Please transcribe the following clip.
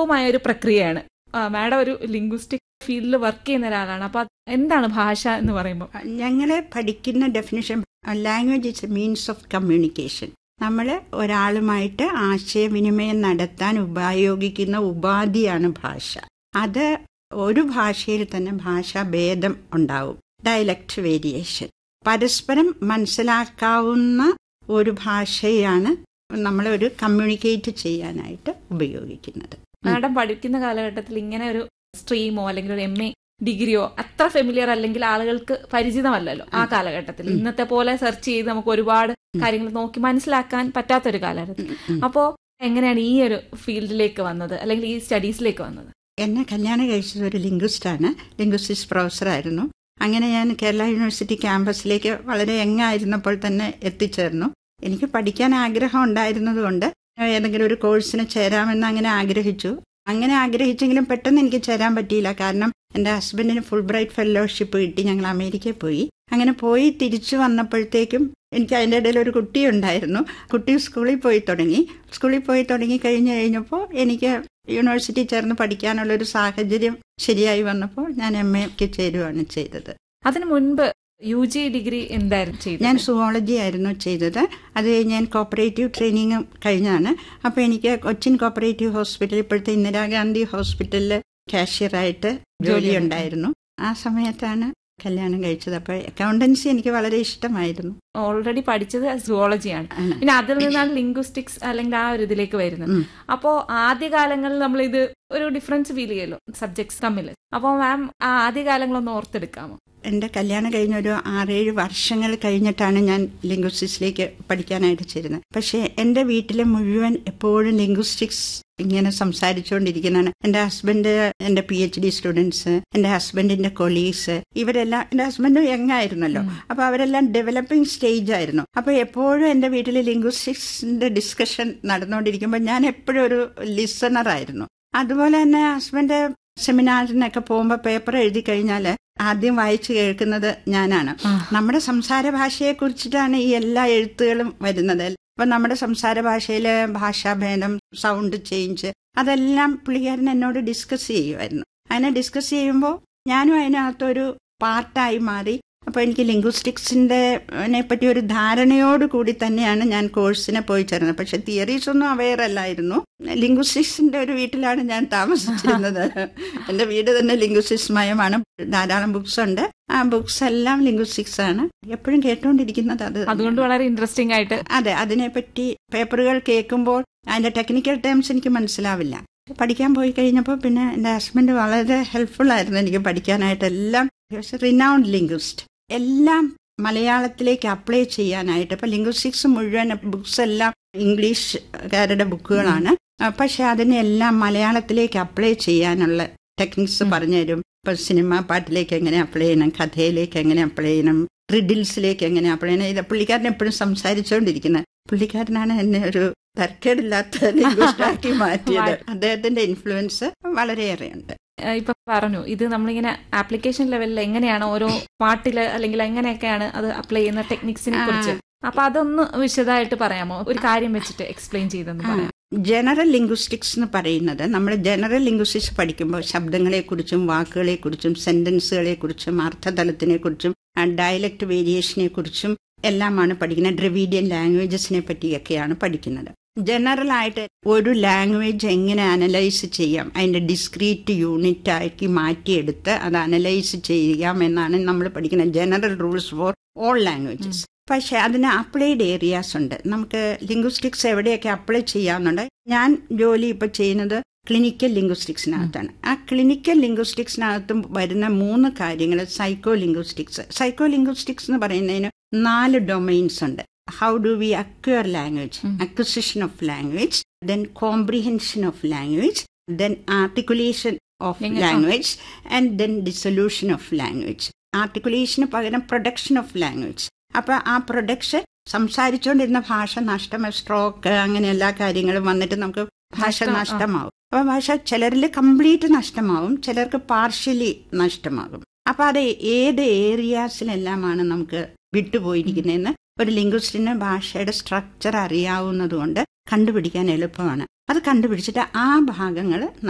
അത്ഭുതവുമായ ഒരു പ്രക്രിയയാണ് മാഡം ഒരു ലിംഗ്വിസ്റ്റിക് ഫീൽഡിൽ വർക്ക് ചെയ്യുന്ന ഒരാളാണ് അപ്പൊ എന്താണ് ഭാഷ എന്ന് പറയുമ്പോൾ ഞങ്ങളെ പഠിക്കുന്ന definition language is a means of communication നമ്മൾ ഒരാളുമായിട്ട് ആശയവിനിമയം നടത്താൻ ഉപയോഗിക്കുന്ന ഉപാധിയാണ് ഭാഷ അത് ഒരു ഭാഷയിൽ തന്നെ ഭാഷാ ഭേദം ഉണ്ടാവും ഡയലക്ട് വേരിയേഷൻ പരസ്പരം മനസ്സിലാക്കാവുന്ന ഒരു ഭാഷയാണ് നമ്മൾ ഒരു കമ്മ്യൂണിക്കേറ്റ് ചെയ്യാനായിട്ട് ഉപയോഗിക്കുന്നത് മാഡം പഠിക്കുന്ന കാലഘട്ടത്തിൽ ഇങ്ങനെ ഒരു സ്ട്രീമോ അല്ലെങ്കിൽ ഒരു എം എ ഡിഗ്രിയോ അത്ര ഫെമിലിയർ അല്ലെങ്കിൽ ആളുകൾക്ക് പരിചിതമല്ലല്ലോ ആ കാലഘട്ടത്തിൽ ഇന്നത്തെ പോലെ സെർച്ച് ചെയ്ത് നമുക്ക് ഒരുപാട് കാര്യങ്ങൾ നോക്കി മനസ്സിലാക്കാൻ പറ്റാത്തൊരു കാലഘട്ടത്തിൽ അപ്പോ എങ്ങനെയാണ് ഈ ഒരു ഫീൽഡിലേക്ക് വന്നത് അല്ലെങ്കിൽ ഈ സ്റ്റഡീസിലേക്ക് വന്നത് എന്നെ കല്യാണം കഴിച്ചത് ഒരു ലിംഗ്വിസ്റ്റാണ് ലിംഗ്വിസ്റ്റിക്സ് പ്രൊഫസറായിരുന്നു അങ്ങനെ ഞാൻ കേരള യൂണിവേഴ്സിറ്റി ക്യാമ്പസിലേക്ക് വളരെ യങ്ങായിരുന്നപ്പോൾ തന്നെ എത്തിച്ചേർന്നു എനിക്ക് പഠിക്കാൻ ആഗ്രഹം ഉണ്ടായിരുന്നതുകൊണ്ട് ഏതെങ്കിലും ഒരു കോഴ്സിന് ചേരാമെന്ന് അങ്ങനെ ആഗ്രഹിച്ചു അങ്ങനെ ആഗ്രഹിച്ചെങ്കിലും പെട്ടെന്ന് എനിക്ക് ചേരാൻ പറ്റിയില്ല കാരണം എൻ്റെ ഹസ്ബൻഡിന് ഫുൾ ബ്രൈറ്റ് ഫെലോഷിപ്പ് കിട്ടി ഞങ്ങൾ അമേരിക്കയിൽ പോയി അങ്ങനെ പോയി തിരിച്ചു വന്നപ്പോഴത്തേക്കും എനിക്ക് അതിൻ്റെ ഇടയിൽ ഒരു കുട്ടി ഉണ്ടായിരുന്നു കുട്ടി സ്കൂളിൽ പോയി തുടങ്ങി സ്കൂളിൽ പോയി തുടങ്ങി കഴിഞ്ഞ് കഴിഞ്ഞപ്പോൾ എനിക്ക് യൂണിവേഴ്സിറ്റി ചേർന്ന് പഠിക്കാനുള്ള ഒരു സാഹചര്യം ശരിയായി വന്നപ്പോൾ ഞാൻ എം എക്ക് ചേരുവാണ് ചെയ്തത് അതിനു മുൻപ് യു ജി ഡിഗ്രി എന്തായിരുന്നു ചെയ്തത് ഞാൻ സുവോളജി ആയിരുന്നു ചെയ്തത് അത് കഴിഞ്ഞ് ഞാൻ കോപ്പറേറ്റീവ് ട്രെയിനിങ് കഴിഞ്ഞാണ് അപ്പോൾ എനിക്ക് കൊച്ചിൻ കോപ്പറേറ്റീവ് ഹോസ്പിറ്റൽ ഇപ്പോഴത്തെ ഇന്ദിരാഗാന്ധി ഹോസ്പിറ്റലിൽ കാഷ്യറായിട്ട് ജോലി ഉണ്ടായിരുന്നു ആ സമയത്താണ് കല്യാണം കഴിച്ചത് അപ്പോൾ അക്കൗണ്ടൻസി എനിക്ക് വളരെ ഇഷ്ടമായിരുന്നു ഓൾറെഡി പഠിച്ചത് സുവോളജിയാണ് ആണ്. പിന്നെ അതിൽ നിന്നാണ് ലിംഗ്വിസ്റ്റിക്സ് അല്ലെങ്കിൽ ആ ഒരു ഇതിലേക്ക് വരുന്നത് ഉം. അപ്പോ ആദ്യകാലങ്ങളിൽ നമ്മൾ ഇത് ഒരു ഡിഫറൻസ് ഫീൽ ചെയ്യല്ലോ സബ്ജക്ട്സ് തമ്മിൽ അപ്പോൾ മാം ആ ആദ്യകാലങ്ങളൊന്ന് ഓർത്തെടുക്കാമോ എൻ്റെ കല്യാണം കഴിഞ്ഞ ഒരു ആറേഴ് വർഷങ്ങൾ കഴിഞ്ഞിട്ടാണ് ഞാൻ ലിംഗ്വിസ്റ്റിക്സിലേക്ക് പഠിക്കാനായിട്ട് ചേരുന്നത് പക്ഷേ എൻ്റെ വീട്ടിൽ മുഴുവൻ എപ്പോഴും ലിംഗ്വിസ്റ്റിക്സ് ഇങ്ങനെ സംസാരിച്ചുകൊണ്ടിരിക്കുന്നതാണ് എൻ്റെ ഹസ്ബൻഡ് എൻ്റെ പി എച്ച് ഡി സ്റ്റുഡൻസ് എൻ്റെ ഹസ്ബൻഡിന്റെ കൊളീഗ്സ് ഇവരെല്ലാം എൻ്റെ ഹസ്ബൻഡ് യങ് ആയിരുന്നല്ലോ അപ്പൊ അവരെല്ലാം ഡെവലപ്പിംഗ് സ്റ്റേജ് ആയിരുന്നു അപ്പൊ എപ്പോഴും എൻ്റെ വീട്ടിൽ ലിംഗ്വിസ്റ്റിക്സിന്റെ ഡിസ്കഷൻ നടന്നുകൊണ്ടിരിക്കുമ്പോൾ ഞാൻ എപ്പോഴും ഒരു ലിസണർ ആയിരുന്നു അതുപോലെ തന്നെ ഹസ്ബൻഡ് സെമിനാറിനൊക്കെ പോകുമ്പോൾ പേപ്പർ എഴുതി കഴിഞ്ഞാൽ ആദ്യം വായിച്ചു കേൾക്കുന്നത് ഞാനാണ് നമ്മുടെ സംസാര ഭാഷയെ കുറിച്ചിട്ടാണ് ഈ എല്ലാ എഴുത്തുകളും വരുന്നത് അപ്പൊ നമ്മുടെ സംസാര ഭാഷയിലെ ഭാഷാഭേദം സൗണ്ട് ചേഞ്ച് അതെല്ലാം പുള്ളിക്കാരൻ എന്നോട് ഡിസ്കസ് ചെയ്യുമായിരുന്നു അതിനെ ഡിസ്കസ് ചെയ്യുമ്പോൾ ഞാനും അതിനകത്തൊരു പാർട്ടായി മാറി അപ്പൊ എനിക്ക് ലിംഗ്വിസ്റ്റിക്സിന്റെ പറ്റി ഒരു ധാരണയോട് കൂടി തന്നെയാണ് ഞാൻ കോഴ്സിന് പോയി ചേർന്നത് പക്ഷെ തിയറീസ് ഒന്നും അവെയർ അല്ലായിരുന്നു ലിംഗ്വിസ്റ്റിക്സിന്റെ ഒരു വീട്ടിലാണ് ഞാൻ താമസിച്ചിരുന്നത് എന്റെ വീട് തന്നെ ലിംഗ്വിസ്റ്റിക്സ് മയമാണ് ധാരാളം ബുക്സ് ഉണ്ട് ആ ബുക്സ് എല്ലാം ലിംഗ്വിസ്റ്റിക്സ് ആണ് എപ്പോഴും കേട്ടോണ്ടിരിക്കുന്നത് അത് അതുകൊണ്ട് വളരെ ഇൻട്രസ്റ്റിംഗ് ആയിട്ട് അതെ അതിനെപ്പറ്റി പേപ്പറുകൾ കേൾക്കുമ്പോൾ അതിന്റെ ടെക്നിക്കൽ ടേംസ് എനിക്ക് മനസ്സിലാവില്ല പഠിക്കാൻ പോയി കഴിഞ്ഞപ്പോൾ പിന്നെ എൻ്റെ ഹസ്ബൻഡ് വളരെ ഹെൽപ്ഫുൾ ആയിരുന്നു എനിക്ക് പഠിക്കാനായിട്ട് എല്ലാം റിനൗണ്ട് ലിംഗ്വിസ്റ്റ് എല്ലാം മലയാളത്തിലേക്ക് അപ്ലൈ ചെയ്യാനായിട്ട് ഇപ്പൊ ലിംഗ്വിസ്റ്റിക്സ് മുഴുവൻ ബുക്സ് എല്ലാം ഇംഗ്ലീഷുകാരുടെ ബുക്കുകളാണ് പക്ഷെ അതിനെല്ലാം മലയാളത്തിലേക്ക് അപ്ലൈ ചെയ്യാനുള്ള ടെക്നിക്സ് പറഞ്ഞുതരും ഇപ്പൊ സിനിമ പാട്ടിലേക്ക് എങ്ങനെ അപ്ലൈ ചെയ്യണം കഥയിലേക്ക് എങ്ങനെ അപ്ലൈ ചെയ്യണം റിഡിൽസിലേക്ക് എങ്ങനെ അപ്ലൈ ചെയ്യണം ഇത് പുള്ളിക്കാരൻ എപ്പോഴും സംസാരിച്ചുകൊണ്ടിരിക്കുന്നത് പുള്ളിക്കാരനാണ് എന്നെ ഒരു തർക്കേടില്ലാത്ത ലിംഗ്വിസ്റ്റാക്കി മാറ്റിയത് അദ്ദേഹത്തിന്റെ ഇൻഫ്ലുവൻസ് വളരെയേറെയുണ്ട് ഇപ്പൊ പറഞ്ഞു ഇത് നമ്മളിങ്ങനെ ആപ്ലിക്കേഷൻ ലെവലിൽ എങ്ങനെയാണ് ഓരോ പാട്ടില് അല്ലെങ്കിൽ എങ്ങനെയൊക്കെയാണ് അത് അപ്ലൈ ചെയ്യുന്ന ടെക്നിക്സിനെ കുറിച്ച് അപ്പൊ അതൊന്ന് വിശദമായിട്ട് പറയാമോ ഒരു കാര്യം വെച്ചിട്ട് എക്സ്പ്ലെയിൻ ചെയ്തെന്ന് പറയാം ജനറൽ ലിംഗ്വിസ്റ്റിക്സ് എന്ന് പറയുന്നത് നമ്മൾ ജനറൽ ലിംഗ്വിസ്റ്റിക്സ് പഠിക്കുമ്പോൾ ശബ്ദങ്ങളെക്കുറിച്ചും വാക്കുകളെക്കുറിച്ചും സെന്റൻസുകളെക്കുറിച്ചും അർത്ഥതലത്തിനെക്കുറിച്ചും ഡയലക്ട് വേരിയേഷനെ കുറിച്ചും എല്ലാമാണ് പഠിക്കുന്നത് ഡ്രവീഡിയൻ ലാംഗ്വേജസിനെ പറ്റിയൊക്കെയാണ് പഠിക്കുന്നത് ജനറൽ ആയിട്ട് ഒരു ലാംഗ്വേജ് എങ്ങനെ അനലൈസ് ചെയ്യാം അതിന്റെ ഡിസ്ക്രീറ്റ് യൂണിറ്റ് ആക്കി മാറ്റിയെടുത്ത് അത് അനലൈസ് ചെയ്യാം എന്നാണ് നമ്മൾ പഠിക്കുന്നത് general rules for all languages പക്ഷെ അതിന് അപ്ലൈഡ് ഏരിയാസ് ഉണ്ട് നമുക്ക് ലിംഗ്വിസ്റ്റിക്സ് എവിടെയൊക്കെ അപ്ലൈ ചെയ്യാവുന്നുണ്ട് ഞാൻ ജോലി ഇപ്പൊ ചെയ്യുന്നത് ക്ലിനിക്കൽ ലിംഗ്വിസ്റ്റിക്സിനകത്താണ് ആ ക്ലിനിക്കൽ ലിംഗ്വിസ്റ്റിക്സിനകത്തും വരുന്ന മൂന്ന് കാര്യങ്ങൾ സൈക്കോ ലിംഗ്വിസ്റ്റിക്സ് സൈക്കോ ലിംഗ്വിസ്റ്റിക്സ് എന്ന് പറയുന്നതിന് നാല് ഡൊമൈൻസ് ഉണ്ട് how do we acquire language acquisition of language then comprehension of language then articulation of language and then dissolution of language ആർട്ടിക്കുലേഷന് പകരം പ്രൊഡക്ഷൻ ഓഫ് ലാംഗ്വേജ് അപ്പൊ ആ പ്രൊഡക്ഷൻ സംസാരിച്ചുകൊണ്ടിരുന്ന ഭാഷ നഷ്ടം സ്ട്രോക്ക് അങ്ങനെ എല്ലാ കാര്യങ്ങളും വന്നിട്ട് നമുക്ക് ഭാഷ നഷ്ടമാവും അപ്പൊ ഭാഷ ചിലരിൽ കംപ്ലീറ്റ് നഷ്ടമാവും ചിലർക്ക് പാർഷ്യലി നഷ്ടമാകും അപ്പൊ അത് ഏത് ഏരിയാസിലെല്ലാമാണ് നമുക്ക് വിട്ടുപോയിരിക്കുന്നതെന്ന് ഒരു ലിംഗ്വിസ്റ്റിന് ഭാഷയുടെ സ്ട്രക്ചർ അറിയാവുന്നത് കൊണ്ട് കണ്ടുപിടിക്കാൻ എളുപ്പമാണ് അത് കണ്ടുപിടിച്ചിട്ട് ആ ഭാഗങ്ങൾ